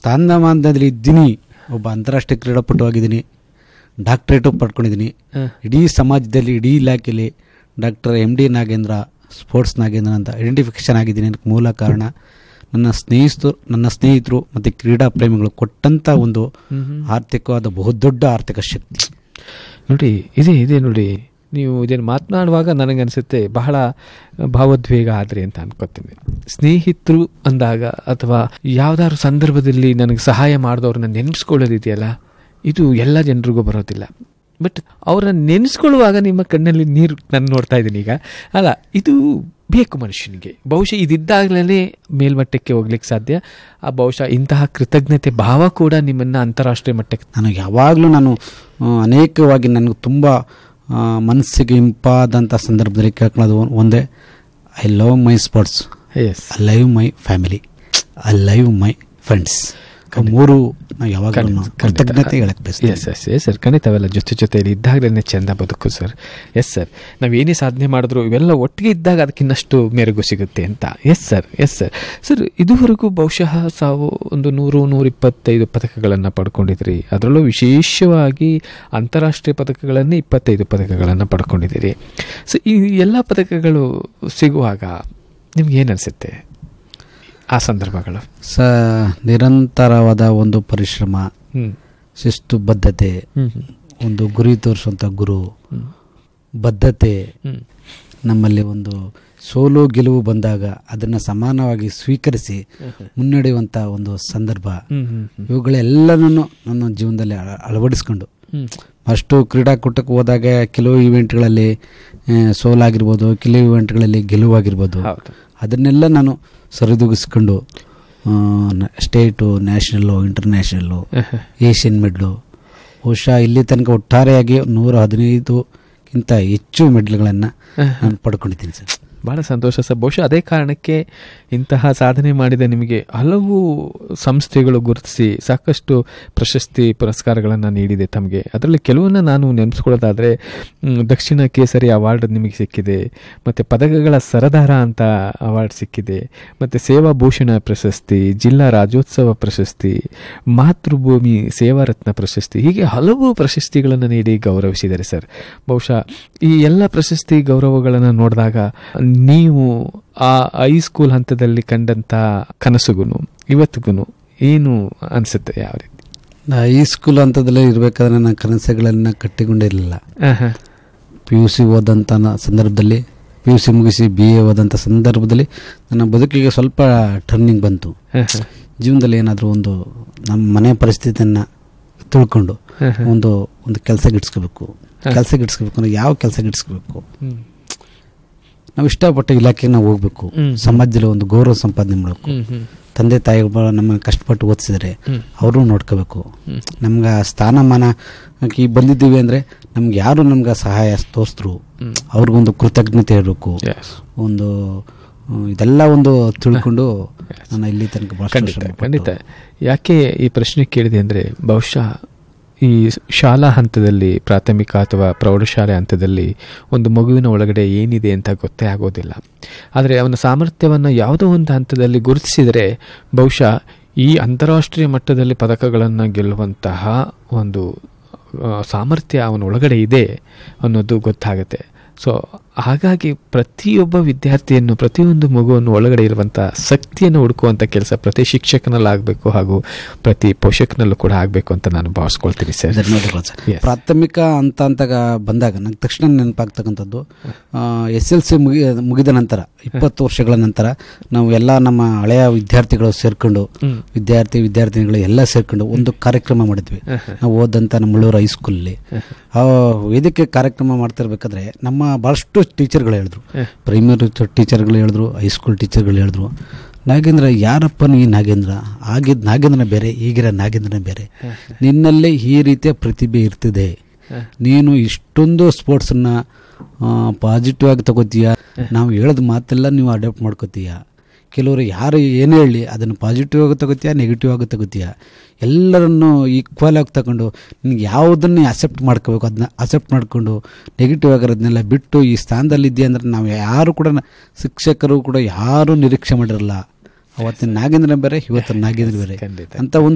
ಸ್ಥಾನಮಾನದಲ್ಲಿ ಇದ್ದೀನಿ ಒಬ್ಬ ಅಂತಾರಾಷ್ಟ್ರೀಯ ಕ್ರೀಡಾಪಟು ಆಗಿದ್ದೀನಿ ಡಾಕ್ಟ್ರೇಟು ಪಡ್ಕೊಂಡಿದ್ದೀನಿ ಹ. ಇಡೀ ಸಮಾಜದಲ್ಲಿ ಇಡೀ ಇಲಾಖೆಯಲ್ಲಿ doctor M D Nagendra sports Nagendra ಅಂತ ಐಡೆಂಟಿಫಿಕೇಶನ್ ಆಗಿದ್ದೀನಿ ಅದಕ್ಕೆ ಮೂಲ ಕಾರಣ ನನ್ನ ಸ್ನೇಹಿತರು ನನ್ನ ಸ್ನೇಹಿತರು ಮತ್ತು ಕ್ರೀಡಾ ಪ್ರೇಮಿಗಳು ಕೊಟ್ಟಂಥ ಒಂದು ಹ್ಮ್ ಹ್ಮ್. ಆರ್ಥಿಕವಾದ ಬಹುದೊಡ್ಡ ಆರ್ಥಿಕ ಶಕ್ತಿ ನೋಡಿ ಇದೆ ಇದೆ ನೋಡಿ ನೀವು ಇದನ್ನು ಮಾತನಾಡುವಾಗ ನನಗನ್ಸುತ್ತೆ ಬಹಳ ಭಾವೋದ್ವೇಗ ಆದ್ರಿ ಅಂತ ಅನ್ಕೋತೀನಿ ಸ್ನೇಹಿತರು ಅಂದಾಗ ಅಥವಾ ಯಾವ್ದಾದ್ರು ಸಂದರ್ಭದಲ್ಲಿ ನನಗೆ ಸಹಾಯ ಮಾಡಿದವ್ರನ್ನ ನೆನೆಸ್ಕೊಳ್ಳೋದಿದೆಯಲ್ಲ ಇದು ಎಲ್ಲ ಜನರಿಗೂ ಬರೋದಿಲ್ಲ ಬಟ್ ಅವ್ರನ್ನ ನೆನೆಸ್ಕೊಳ್ಳುವಾಗ ನಿಮ್ಮ ಕಣ್ಣಲ್ಲಿ ನೀರು ನಾನು ನೋಡ್ತಾ ಇದ್ದೀನಿ ಈಗ ಅಲ್ಲ ಇದು ಬೇಕು ಮನುಷ್ಯನಿಗೆ ಬಹುಶಃ ಇದಿದ್ದಾಗಲೇ ಮೇಲ್ಮಟ್ಟಕ್ಕೆ ಹೋಗ್ಲಿಕ್ಕೆ ಸಾಧ್ಯ ಆ ಬಹುಶಃ ಇಂತಹ ಕೃತಜ್ಞತೆ ಭಾವ ಕೂಡ ನಿಮ್ಮನ್ನು ಅಂತಾರಾಷ್ಟ್ರೀಯ ಮಟ್ಟಕ್ಕೆ ನಾನು ಯಾವಾಗಲೂ ನಾನು ಆ, ಅನೇಕವಾಗಿ ನನಗೆ ತುಂಬ ಆ, ಮನಸ್ಸಿಗೆ ಇಂಪಾದಂಥ ಸಂದರ್ಭದಲ್ಲಿ ಕೇಳ್ಕೊಳ್ಳೋದು ಒನ್- ಒಂದೇ I love my sports yes I live my family I live my friends ಮೂರು ನಾವು ಯಾವಾಗಲೂ ಕೃತಜ್ಞತೆ ಹೇಳಕ್ ಬಯಸ್ತೀನಿ ಎಸ್ ಎಸ್ ಎಸ್ ಸರ್ ಖಂಡಿತ ಅವೆಲ್ಲ ಜೊತೆ ಜೊತೆಯಲ್ಲಿ ಇದ್ದಾಗಲೇ ಚೆಂದ ಬದುಕು ಸರ್ ಎಸ್ ಸರ್ ನಾವು ಏನೇ ಸಾಧನೆ ಮಾಡಿದ್ರು ಇವೆಲ್ಲ ಒಟ್ಟಿಗೆ ಇದ್ದಾಗ ಅದಕ್ಕಿನ್ನಷ್ಟು ಮೆರುಗು ಸಿಗುತ್ತೆ ಅಂತ yes sir yes sir sir ಇದುವರೆಗೂ ಬಹುಶಃ ಸಾವು ಒಂದು ನೂರು ನೂರಿಪ್ಪತ್ತೈದು ಪದಕಗಳನ್ನು ಪಡ್ಕೊಂಡಿದ್ರಿ ಅದರಲ್ಲೂ ವಿಶೇಷವಾಗಿ ಅಂತಾರಾಷ್ಟ್ರೀಯ ಪದಕಗಳನ್ನೇ ಇಪ್ಪತ್ತೈದು ಪದಕಗಳನ್ನು ಪಡ್ಕೊಂಡಿದ್ದೀರಿ ಸೊ ಈ ಎಲ್ಲ ಪದಕಗಳು ಸಿಗುವಾಗ ನಿಮ್ಗೆ ಏನು ಅನಿಸುತ್ತೆ ಆ ಸಂದರ್ಭಗಳು ಸ ನಿರಂತರವಾದ ಒಂದು ಪರಿಶ್ರಮ ಹ್ಞೂ ಶಿಸ್ತು ಬದ್ಧತೆ ಹ್ಞೂ ಒಂದು ಗುರಿ ತೋರಿಸುವಂಥ ಗುರು ಹ್ಞೂ ಬದ್ಧತೆ ಹ್ಞೂ ನಮ್ಮಲ್ಲಿ ಒಂದು ಸೋಲು ಗೆಲುವು ಬಂದಾಗ ಅದನ್ನು ಸಮಾನವಾಗಿ ಸ್ವೀಕರಿಸಿ ಮುನ್ನಡೆಯುವಂಥ ಒಂದು ಸಂದರ್ಭ ಹ್ಞೂ ಹ್ಞೂ ಹ್ಞೂ ಇವುಗಳೆಲ್ಲನೂ ನನ್ನ ಜೀವನದಲ್ಲಿ ಅಳ- ಅಳವಡಿಸ್ಕೊಂಡು ಹ್ಞೂ ಅಷ್ಟು ಕ್ರೀಡಾಕೂಟಕ್ಕೆ ಹೋದಾಗ ಕೆಲವು ಇವೆಂಟ್ಗಳಲ್ಲಿ ಆ, ಸೋಲಾಗಿರ್ಬೋದು ಕೆಲವು ಇವೆಂಟ್ಗಳಲ್ಲಿ ಗೆಲುವಾಗಿರ್ಬೋದು ಹೌದು ಅದನ್ನೆಲ್ಲ ನಾನು ಸರಿದೂಗಿಸ್ಕೊಂಡು ಆ, ನ- state national international Asian medal ಬಹುಶಃ ಇಲ್ಲಿ ತನಕ ಒಟ್ಟಾರೆಯಾಗಿ ನೂರ ಹದಿನೈದುಕ್ಕಿಂತ ಹೆಚ್ಚು ಮೆಡ್ಲ್ಗಳನ್ನು ನಾನು ಪಡ್ಕೊಂಡಿದ್ದೀನಿ ಸರ್ ಬಹಳ ಸಂತೋಷ ಸರ್ ಬಹುಶಃ ಅದೇ ಕಾರಣಕ್ಕೆ ಇಂತಹ ಸಾಧನೆ ಮಾಡಿದ ನಿಮಗೆ ಹಲವು ಸಂಸ್ಥೆಗಳು ಗುರುತಿಸಿ ಸಾಕಷ್ಟು ಪ್ರಶಸ್ತಿ ಪುರಸ್ಕಾರಗಳನ್ನು ನೀಡಿದೆ ತಮಗೆ ಅದರಲ್ಲಿ ಕೆಲವನ್ನ ನಾನು ನೆನೆಸ್ಕೊಳ್ಳೋದಾದರೆ ಮ್, ದಕ್ಷಿಣ ಕೇಸರಿ ಅವಾರ್ಡ್ ನಿಮಗೆ ಸಿಕ್ಕಿದೆ ಮತ್ತು ಪದಕಗಳ ಸರದಾರ ಅಂತ ಅವಾರ್ಡ್ ಸಿಕ್ಕಿದೆ ಮತ್ತು ಸೇವಾ ಭೂಷಣ ಪ್ರಶಸ್ತಿ ಜಿಲ್ಲಾ ರಾಜ್ಯೋತ್ಸವ ಪ್ರಶಸ್ತಿ ಮಾತೃಭೂಮಿ ಸೇವಾರತ್ನ ಪ್ರಶಸ್ತಿ ಹೀಗೆ ಹಲವು ಪ್ರಶಸ್ತಿಗಳನ್ನು ನೀಡಿ ಗೌರವಿಸಿದ್ದಾರೆ ಸರ್ ಬಹುಶಃ ಈ ಎಲ್ಲ ಪ್ರಶಸ್ತಿ ಗೌರವಗಳನ್ನು ನೋಡಿದಾಗ ನೀವು ಆ ಹೈಸ್ಕೂಲ್ ಹಂತದಲ್ಲಿ ಕಂಡಂಥ ಕನಸುಗೂ ಇವತ್ತಿಗೂ ಏನು ಅನಿಸುತ್ತೆ ಯಾವ ರೀತಿ ನಾ ಈ ಸ್ಕೂಲ್ ಹಂತದಲ್ಲೇ ಇರಬೇಕಾದ್ರೆ ನನ್ನ ಕನಸುಗಳನ್ನು ಕಟ್ಟಿಕೊಂಡಿರಲಿಲ್ಲ ಆಹಾ. ಪಿ ಯು ಸಿ ಓದಂಥ ನ- ಸಂದರ್ಭದಲ್ಲಿ ಪಿ ಯು ಸಿ ಮುಗಿಸಿ ಬಿ ಎ ಓದಂಥ ಸಂದರ್ಭದಲ್ಲಿ ನನ್ನ ಬದುಕಿಗೆ ಸ್ವಲ್ಪ ಟರ್ನಿಂಗ್ ಬಂತು ಆಹಾ. ಜೀವನದಲ್ಲಿ ಏನಾದರೂ ಒಂದು ನಮ್ಮ ಮನೆ ಪರಿಸ್ಥಿತಿಯನ್ನು ತಿಳ್ಕೊಂಡು ಆಹಾ. ಒಂದು ಒಂದು ಕೆಲಸ ಗಿಡ್ಸ್ಕೋಬೇಕು ಕೆಲಸ ಗಿಡ್ಸ್ಕೋಬೇಕು ಅಂದ್ರೆ ಯಾವ ಕೆಲಸ ಗಿಡ್ಸ್ಕೋಬೇಕು ಹ್ಮ್. ನಾವು ಇಷ್ಟಪಟ್ಟ ಇಲಾಖೆಗೆ ನಾವು ಹೋಗ್ಬೇಕು ಹ್ಮ್. ಸಮಾಜದಲ್ಲಿ ಒಂದು ಗೌರವ ಸಂಪಾದನೆ ಮಾಡಬೇಕು ಹ್ಮ್, ಹ್ಮ್, ತಂದೆ ತಾಯಿಗಳು ನಮ್ಮನ್ನು ಕಷ್ಟಪಟ್ಟು ಓದಿಸಿದ್ರೆ ಹ್ಮ್. ಅವರು ನೋಡ್ಕೋಬೇಕು ಹ್ಮ್. ನಮ್ಗೆ ಆ ಸ್ಥಾನಮಾನ ಈ ಬಂದಿದ್ದೀವಿ ಅಂದರೆ ನಮ್ಗೆ ಯಾರು ನಮ್ಗೆ ಸಹಾಯ ತೋರಿಸಿದ್ರು ಹ್ಮ್. ಅವ್ರಿಗೊಂದು ಕೃತಜ್ಞತೆ ಹೇಳಬೇಕು Yes. ಒಂದು ಹ್ಮ್, ಇದೆಲ್ಲ ಒಂದು ತಿಳ್ಕೊಂಡು ನಾನು ಇಲ್ಲಿ ತನಕ ಬಹಳಷ್ಟು ಖಂಡಿತ ಶ್ರಮಪಟ್ಟು- ಖಂಡಿತ ಯಾಕೆ ಈ ಪ್ರಶ್ನೆ ಕೇಳಿದೆ ಅಂದರೆ ಬಹುಶಃ ಈ ಶಾಲಾ ಹಂತದಲ್ಲಿ ಪ್ರಾಥಮಿಕ ಅಥವಾ ಪ್ರೌಢಶಾಲೆ ಹಂತದಲ್ಲಿ ಒಂದು ಮಗುವಿನ ಒಳಗಡೆ ಏನಿದೆ ಅಂತ ಗೊತ್ತೇ ಆಗೋದಿಲ್ಲ ಆದರೆ ಅವನ ಸಾಮರ್ಥ್ಯವನ್ನು ಯಾವುದೋ ಒಂದು ಹಂತದಲ್ಲಿ ಗುರುತಿಸಿದರೆ ಬಹುಶಃ ಈ ಅಂತಾರಾಷ್ಟ್ರೀಯ ಮಟ್ಟದಲ್ಲಿ ಪದಕಗಳನ್ನು ಗೆಲ್ಲುವಂತಹ ಒಂದು ಆ, ಸಾಮರ್ಥ್ಯ ಅವನ ಒಳಗಡೆ ಇದೆ ಅನ್ನೋದು ಗೊತ್ತಾಗುತ್ತೆ ಸೊ ಹಾಗಾಗಿ ಪ್ರತಿಯೊಬ್ಬ ವಿದ್ಯಾರ್ಥಿಯನ್ನು ಪ್ರತಿಯೊಂದು ಮಗುವನ್ನು ಒಳಗಡೆ ಇರುವಂಥ ಶಕ್ತಿಯನ್ನು ಹುಡುಕುವಂಥ ಕೆಲಸ ಪ್ರತಿ ಶಿಕ್ಷಕನಲ್ಲಾಗಬೇಕು ಹಾಗೂ ಪ್ರತಿ ಪೋಷಕನಲ್ಲೂ ಕೂಡ ಆಗಬೇಕು ಅಂತ ನಾನು ಭಾವಿಸ್ಕೊಳ್ತೀನಿ ಸರ್ ಧನ್ಯವಾದಗಳು ಸರ್ Yes. ಪ್ರಾಥಮಿಕ ಅಂತ ಅಂತ ಬಂದಾಗ ನಂಗೆ ತಕ್ಷಣ ನೆನಪಾಗ್ತಕ್ಕಂಥದ್ದು ಎಸ್ ಎಲ್ ಸಿ ಮುಗಿ ಮುಗಿದ ನಂತರ ಇಪ್ಪತ್ತು ವರ್ಷಗಳ ನಂತರ ನಾವು ಎಲ್ಲ ನಮ್ಮ ಹಳೆಯ ವಿದ್ಯಾರ್ಥಿಗಳು ಸೇರ್ಕೊಂಡು ಹ್ಮ್. ವಿದ್ಯಾರ್ಥಿ ವಿದ್ಯಾರ್ಥಿನಿಗಳು ಎಲ್ಲ ಸೇರ್ಕೊಂಡು ಒಂದು ಕಾರ್ಯಕ್ರಮ ಮಾಡಿದ್ವಿ ನಾವು ಓದಂಥ ನಮ್ಮ ಮುಳ್ಳೂರು ಹೈಸ್ಕೂಲಲ್ಲಿ ಆ ವೇದಿಕೆ ಕಾರ್ಯಕ್ರಮ ಮಾಡ್ತಿರ್ಬೇಕಾದ್ರೆ ನಮ್ಮ ಭಾಳಷ್ಟು ಟೀಚರ್ಗಳು ಹೇಳಿದ್ರು ಪ್ರೈಮರಿ ಟೀಚರ್ಗಳು ಹೇಳಿದ್ರು ಹೈಸ್ಕೂಲ್ ಟೀಚರ್ಗಳು ಹೇಳಿದ್ರು ನಾಗೇಂದ್ರ ಯಾರಪ್ಪನ ಈ ನಾಗೇಂದ್ರ ಆಗಿದ್ದ ನಾಗೇಂದ್ರನ ಬೇರೆ ಈಗಿರೋ ನಾಗೇಂದ್ರನ ಬೇರೆ ನಿನ್ನಲ್ಲೇ ಈ ರೀತಿಯ ಪ್ರತಿಭೆ ಇರ್ತಿದೆ ನೀನು ಇಷ್ಟೊಂದು ಸ್ಪೋರ್ಟ್ಸನ್ನ ಪಾಸಿಟಿವ್ ಆಗಿ ತಗೋತೀಯ ನಾವು ಹೇಳೋದು ಮಾತೆಲ್ಲ ನೀವು ಅಡಾಪ್ಟ್ ಮಾಡ್ಕೋತೀಯ ಕೆಲವರು ಯಾರು ಏನೇ ಹೇಳಿ ಅದನ್ನು ಪಾಸಿಟಿವ್ ಆಗಿ ತಗೋತೀಯ ನೆಗೆಟಿವ್ ಆಗಿ ತಗೋತೀಯ ಎಲ್ಲರನ್ನು ಈಕ್ವಲ್ ಆಗಿ ತಗೊಂಡು ನಿನ್ಗೆ ಯಾವುದನ್ನೇ ಅಕ್ಸೆಪ್ಟ್ ಮಾಡ್ಕೋಬೇಕು ಅದನ್ನ ಅಕ್ಸೆಪ್ಟ್ ಮಾಡಿಕೊಂಡು ನೆಗೆಟಿವ್ ಆಗಿರೋದನ್ನೆಲ್ಲ ಬಿಟ್ಟು ಈ ಸ್ಥಾನದಲ್ಲಿ ಇದೆಯಾ ಅಂದರೆ ನಾವು ಯಾರು ಕೂಡ ಶಿಕ್ಷಕರು ಕೂಡ ಯಾರೂ ನಿರೀಕ್ಷೆ ಮಾಡಿರಲ್ಲ ಅವತ್ತಿನ ನಾಗೇಂದ್ರ ಬೇರೆ ಇವತ್ತಿನ ನಾಗೇಂದ್ರ ಬೇರೆ ಖಂಡಿತ ಅಂತ ಒಂದು